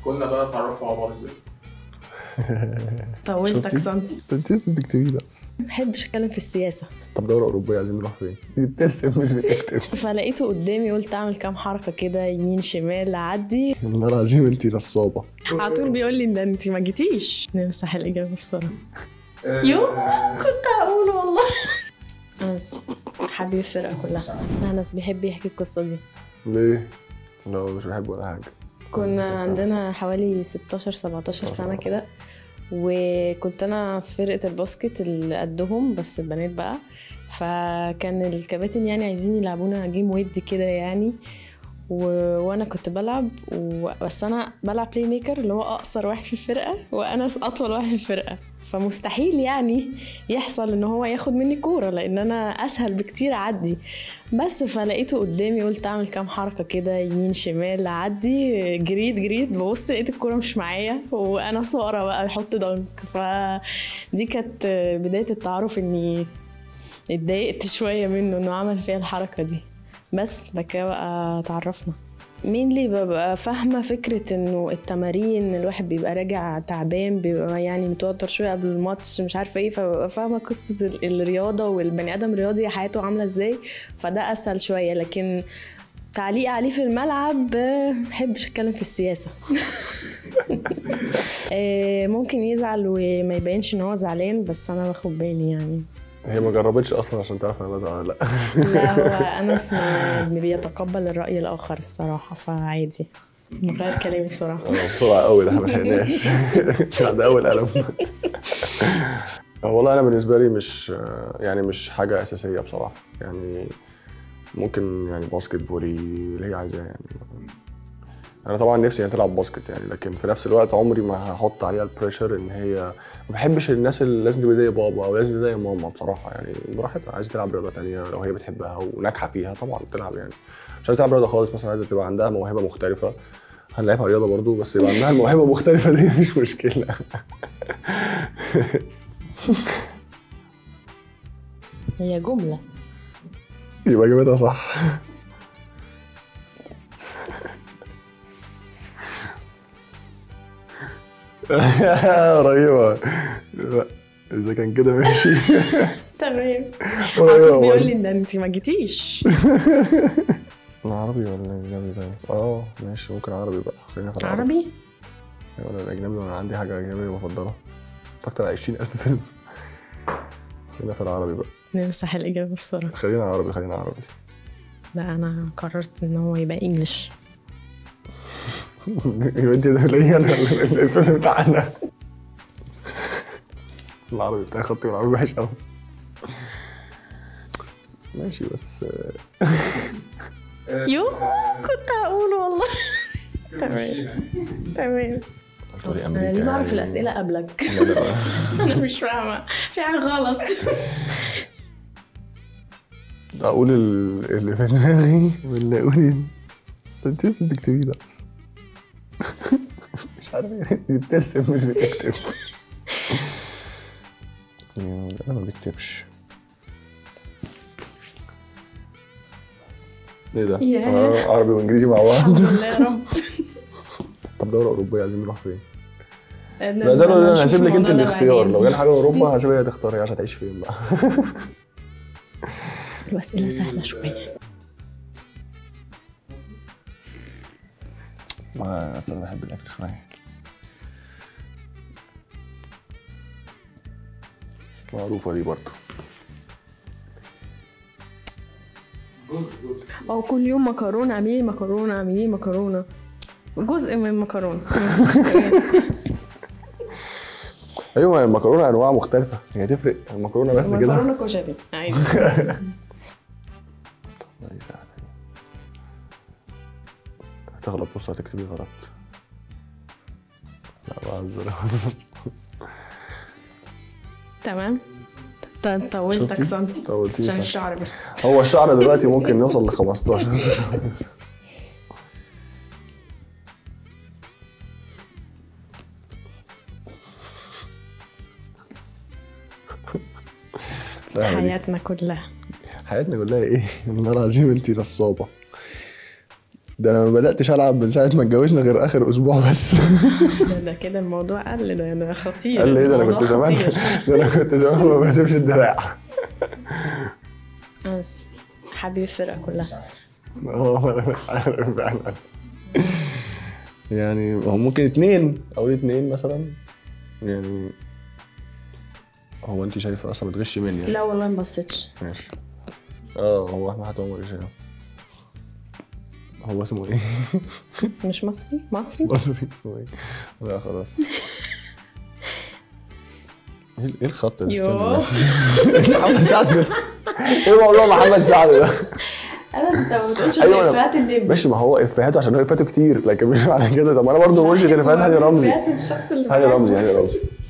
كنا بقى اتعرفوا على بعض ازاي؟ طولتك شفتي؟ سنتي انت لسه بتكتبي ده اصلا ما بحبش اتكلم في السياسه طب دوره اوروبيه عايزين نروح فين؟ بترسم مش بتكتب فلقيته قدامي قلت اعمل كام حركه كده يمين شمال اعدي والله العظيم انت نصابه على طول بيقول لي ان انت ما جيتيش نمسح الاجابه بسرعه يو كنت هقول والله انس حبيب الفرقه كلها انس بيحب يحكي القصه دي ليه؟ لا مش بحب ولا حاجه كنا عندنا حوالي 16 17 سنه كده وكنت انا في فرقه الباسكت اللي قدهم بس البنات بقى فكان الكباتن يعني عايزين يلعبونا جيم ودي كده يعني و... وانا كنت بلعب و... بس انا بلعب بلاي ميكر اللي هو اقصر واحد في الفرقه وانس اطول واحد في الفرقه فمستحيل يعني يحصل ان هو ياخد مني كوره لان انا اسهل بكتير اعدي بس فلقيته قدامي قلت اعمل كام حركه كده يمين شمال اعدي جريت جريت ببص لقيت الكوره مش معايا وانا صورة بقى بيحط دنك فدي كانت بدايه التعارف اني اتضايقت شويه منه انه عمل فيها الحركه دي بس بعد كده بقى اتعرفنا مين اللي ببقى فاهمة فكرة انه التمارين الواحد بيبقى راجع تعبان بيبقى يعني متوتر شوية قبل الماتش مش عارفة ايه فببقى فاهمة قصة ال- الرياضة والبني ادم رياضي حياته عاملة ازاي فده اسهل شوية لكن تعليق عليه في الملعب آه، محبش اتكلم في السياسة آه، ممكن يزعل وما يبينش ان هو زعلان بس انا باخد بالي يعني هي ما جربتش اصلا عشان تعرف انا بزعل ولا لا لا هو انس ما بيتقبل الراي الاخر الصراحه فعادي نغير كلامي بسرعه آه، بسرعه قوي ده احنا ما لحقناش بعد اول قلم والله انا بالنسبه لي مش يعني مش حاجه اساسيه بصراحه يعني ممكن يعني باسكت فولي اللي هي عايزاه يعني انا طبعا نفسي يعني تلعب باسكت يعني لكن في نفس الوقت عمري ما هحط عليها البريشر ان هي ما بحبش الناس اللي لازم تبقى زي بابا او لازم تبقى زي ماما بصراحه يعني براحتها عايزه تلعب رياضه تانية لو هي بتحبها وناجحه فيها طبعا تلعب يعني مش عايزه تلعب رياضه خالص مثلا عايزه تبقى عندها موهبه مختلفه هنلعبها رياضه برضو بس يبقى عندها الموهبه مختلفه دي مش مشكله هي جمله يبقى جابتها صح قريبة لا، إذا كان كده ماشي تمام قريبة على طول بيقول والله. لي ان انت ما جيتيش عربي ولا أجنبي طيب؟ اه ماشي ممكن عربي بقى خلينا في العربي عربي ولا الأجنبي وأنا عندي حاجة أجنبية مفضلة أكتر من 20000 فيلم خلينا في العربي بقى نمسح الاجابه بسرعه خلينا عربي خلينا عربي لا انا قررت ان هو يبقى انجلش يبقى انت ده ليا انا الفيلم بتاعنا العربي بتاعي خطي والعربي وحش قوي ماشي بس يو كنت هقول والله تمام تمام تقولي انا ليه بعرف الاسئله قبلك لا، لا. انا مش فاهمه في حاجه غلط اقول ال- اللي في دماغي ولا اقول ال- انت لسه بتكتبي ده اصلا مش عارف ايه دي بترسم مش بتكتب انا ما بكتبش ايه ده؟ ياه. آه، عربي وانجليزي مع بعض الحمد لله يا رب طب دوره اوروبيه عايزين نروح فين؟ لا لا ده انا هسيب لك انت الاختيار لو جالي حاجه اوروبا هسيبها هي تختار هي عشان تعيش فين بقى بس الاسئله سهله شويه ما اصل انا بحب الاكل شويه معروفه دي برضه او كل يوم مكرونه اعملي مكرونه اعملي مكرونه جزء من المكرونه ايوه المكرونه انواع مختلفه هي تفرق المكرونه بس كده مكرونه كشري عادي هتغلط بص هتكتبي غلط لا بهزر تمام ط- طولتك شفتي؟ سنتي طولتيه عشان سنتي. الشعر بس هو الشعر دلوقتي ممكن يوصل ل 15 سهلة دي. حياتنا كلها حياتنا كلها ايه؟ والله العظيم انت نصابة ده انا ما بداتش العب من ساعه ما اتجوزنا غير اخر اسبوع بس ده, ده كده الموضوع قل ده ده خطير قال لي ايه ده انا الموضوع كنت زمان خطير. ده انا كنت زمان ما بسيبش الدراع بس حبيب الفرقه كلها اه عارف فعلا يعني هو ممكن اتنين اقول اتنين مثلا يعني هو انت شايفه اصلا بتغشي مني يعني. لا والله ما بصيتش ماشي اه هو احمد حاتم عمر هشام هو اسمه ايه؟ مش مصري مصري مصري اسمه ايه؟ لا خلاص ايه ايه الخط ده؟ يوه. استنى. محمد سعد ده؟ ايه موضوع محمد سعد ده؟ انا انت ما بتقولش أيوة، غير أنا- افيهات الليمبي ماشي ما هو افيهاته عشان هو افيهاته كتير لكن مش معنى كده طب ما انا برضه ما بقولش غير افيهات هاني رمزي افيهات الشخص اللي هاني معاك. رمزي هاني رمزي